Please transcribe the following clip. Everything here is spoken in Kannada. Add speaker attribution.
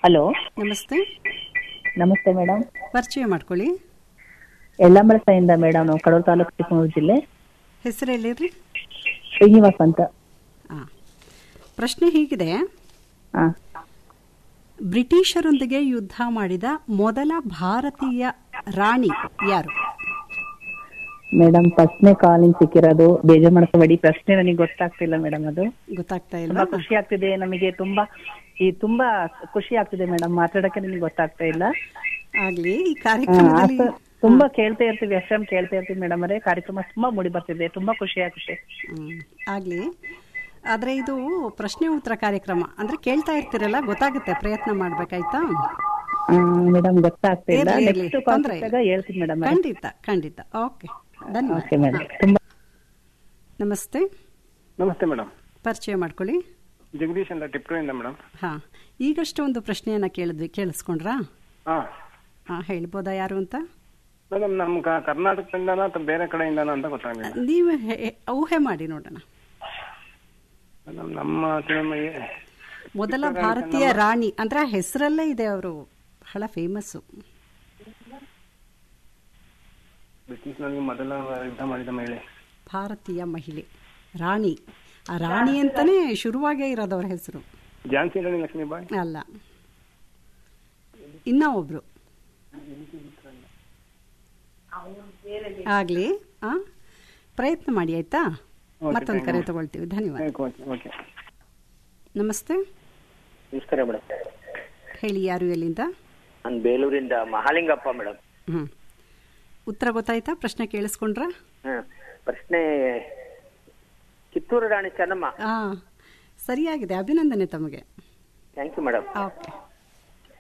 Speaker 1: ಹಲೋ
Speaker 2: ನಮಸ್ತೆ
Speaker 1: ನಮಸ್ತೆ ಮೇಡಮ್
Speaker 2: ಪರಿಚಯ ಮಾಡ್ಕೊಳ್ಳಿ
Speaker 1: ಯಳ್ಳಂಬಳಸೆಯಿಂದ ಮೇಡಮ್ ನಾವು ಕಡೂರು ತಾಲೂಕು ಚಿಕ್ಕಮಗಳೂರು ಜಿಲ್ಲೆ
Speaker 2: ಹೆಸರು ಎಲ್ಲಿರಿ
Speaker 1: ಶ್ರೀನಿವಾಸ್ ಅಂತ
Speaker 2: ಹಾಂ ಪ್ರಶ್ನೆ ಹೀಗಿದೆ
Speaker 1: ಹಾಂ
Speaker 2: ಬ್ರಿಟಿಷರೊಂದಿಗೆ ಯುದ್ಧ ಮಾಡಿದ ಮೊದಲ ಭಾರತೀಯ ರಾಣಿ ಯಾರು
Speaker 1: ಮೇಡಮ್ ಫಸ್ಟ್ನೇ ಕಾಲಿಂಗ್ ಸಿಕ್ಕಿರೋದು ಬೇಜಾರ್ ಮಾಡ್ಕೋಬೇಡಿ ಪ್ರಶ್ನೆ ನನಗೆ ಗೊತ್ತಾಗ್ತಿಲ್ಲ ಮೇಡಮ್ ಅದು
Speaker 2: ಗೊತ್ತಾಗ್ತಾ
Speaker 1: ತುಂಬಾ
Speaker 2: ಇಲ್ಲ
Speaker 1: ಖುಷಿ ಆಗ್ತಿದೆ ನಮಗೆ ತುಂಬಾ ಈ ತುಂಬಾ ಖುಷಿ ಆಗ್ತಿದೆ ಮೇಡಮ್ ಮಾತಾಡಕ್ಕೆ ನನಗೆ ಗೊತ್ತಾಗ್ತಾ ಇಲ್ಲ
Speaker 2: ಆಗ್ಲಿ ಈ
Speaker 1: ಆ,
Speaker 2: ಕಾರ್ಯಕ್ರಮದಲ್ಲಿ
Speaker 1: ಆಸ- ತುಂಬಾ ಕೇಳ್ತಾ ಇರ್ತೀವಿ ಎಫ್ ಎಂ ಕೇಳ್ತಾ ಇರ್ತೀವಿ ಮೇಡಮ್ ಅವರೇ ಕಾರ್ಯಕ್ರಮ ತುಂಬಾ ಮೂಡಿ ಬರ್ತಿದೆ ತುಂಬಾ ಖುಷಿ ಖುಷಿ
Speaker 2: ಹ್ಮ್, ಆಗ್ಲಿ ಆದ್ರೆ ಇದು ಪ್ರಶ್ನೆ ಉತ್ತರ ಕಾರ್ಯಕ್ರಮ ಅಂದ್ರೆ ಕೇಳ್ತಾ ಇರ್ತೀರಲ್ಲ ಗೊತ್ತಾಗುತ್ತೆ ಪ್ರಯತ್ನ ಮಾಡ್ಬೇಕಾಯ್ತಾ
Speaker 1: ಮೇಡಮ್ ಗೊತ್ತಾಗ್ತಾ ಇಲ್ಲ
Speaker 2: ಇರ್ಲಿ, ಇರ್ಲಿ,
Speaker 1: ನೆಕ್ಸ್ಟ್ ಕಾಲ್
Speaker 2: ತೊಂದ್ರೆ ಇಲ್ಲ.
Speaker 1: ಸಿಕ್ಕಾಗ ಹೇಳ್ತೀನಿ ಮೇಡಮ್
Speaker 2: ಖಂಡಿತ ಖಂಡಿತ ಓಕೆ ಧನ್ಯವಾದ
Speaker 1: ಓಕೆ ಮೇಡಮ್
Speaker 2: ಹಾ.
Speaker 1: ತುಂಬಾ
Speaker 2: ನಮಸ್ತೆ
Speaker 3: ನಮಸ್ತೆ ಮೇಡಮ್
Speaker 2: ಪರಿಚಯ ಮಾಡ್ಕೊಳ್ಳಿ
Speaker 3: ಜಗದೀಶ್ ಅಂತ ಟಿಪ್ಟೂರಿಂದ ಮೇಡಮ್
Speaker 2: ಹಾ ಈಗಷ್ಟೇ ಒಂದು ಪ್ರಶ್ನೆಯನ್ನ ಕೇಳಿದ್ವಿ ಕೇಳಿಸ್ಕೊಂಡ್ರಾ
Speaker 3: ಹಾ
Speaker 2: ಹಾ ಹೇಳ್ಬೋದಾ ಯಾರು ಅಂತ
Speaker 3: ಮೇಡಮ್ ನಮ್ಮ ಕ- ಕರ್ನಾಟಕದಿಂದನಾ ಅಥವಾ ಬೇರೆ ಕಡೆಯಿಂದನಾ ಅಂತ ಗೊತ್ತಾಗಲಿಲ್ಲ
Speaker 2: ನೀವು ಹೆ- ಊಹೆ ಮಾಡಿ ನೋಡೋಣ
Speaker 3: ಮೇಡಮ್ ನಮ್ಮ ತಿರುಮಲೆ
Speaker 2: ಮೊದಲ ಭಾರತೀಯ ರಾಣಿ ಅಂದ್ರೆ ಆ ಹೆಸರಲ್ಲೇ ಇದೆ ಅವರು ಬಹಳ ಫೇಮಸ್ಸು
Speaker 3: ಬ್ರಿಟಿಷ್ನಲ್ಲಿ ಮೊದಲ ಯುದ್ಧ ಮಾಡಿದ ಮಹಿಳೆ
Speaker 2: ಭಾರತೀಯ ಮಹಿಳೆ ರಾಣಿ ಆ ರಾಣಿ ಅಂತಾನೆ ಶುರುವಾಗೇ ಇರೋದು ಅವ್ರ ಹೆಸರು
Speaker 3: ಝಾನ್ಸಿ ರಾಣಿ ಲಕ್ಷ್ಮೀಬಾಯಿ
Speaker 2: ಅಲ್ಲ ಇನ್ನ ಒಬ್ರು ಆಗ್ಲಿ ಆ ಪ್ರಯತ್ನ ಮಾಡಿ ಆಯ್ತಾ ಮತ್ತೊಂದು ಕರೆ ತಗೊಳ್ತೀವಿ ಧನ್ಯವಾದ
Speaker 3: ಓಕೆ ಓಕೆ
Speaker 2: ನಮಸ್ತೆ
Speaker 4: ನಮಸ್ಕಾರ ಮೇಡಮ್
Speaker 2: ಹೇಳಿ ಯಾರು ಎಲ್ಲಿಂದ
Speaker 4: ನಾನು ಬೇಲೂರಿಂದ ಮಹಾಲಿಂಗಪ್ಪ ಮೇಡಮ್
Speaker 2: ಹ್ಮ್ ಉತ್ತರ ಗೊತ್ತಾಯ್ತಾ ಪ್ರಶ್ನೆ ಕೇಳಿಸ್ಕೊಂಡ್ರ
Speaker 4: ಹಾ ಪ್ರಶ್ನೆ ಕಿತ್ತೂರು ರಾಣಿ ಚೆನ್ನಮ್ಮ
Speaker 2: ಆ ಸರಿಯಾಗಿದೆ ಅಭಿನಂದನೆ ತಮಗೆ
Speaker 4: ಥ್ಯಾಂಕ್ ಯು ಮೇಡಮ್
Speaker 2: ಓಕೆ